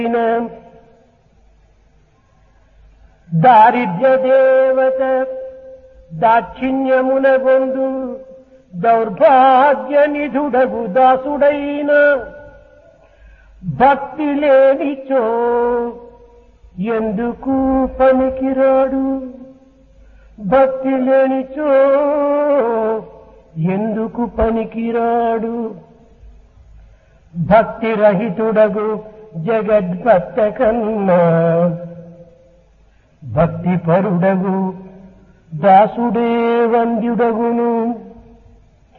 అయిన దారిద్ర్య దేవత దాక్షిణ్యమున గొందు దౌర్భాగ్య నిధుడగు దాసుడైన భక్తి లేనిచో ఎందుకు పనికిరాడు భక్తి లేనిచో ఎందుకు పనికిరాడు భక్తి రహితుడగు జగద్భక్త కన్నా భక్తి పరుడగు దాసుడే వంద్యుడగును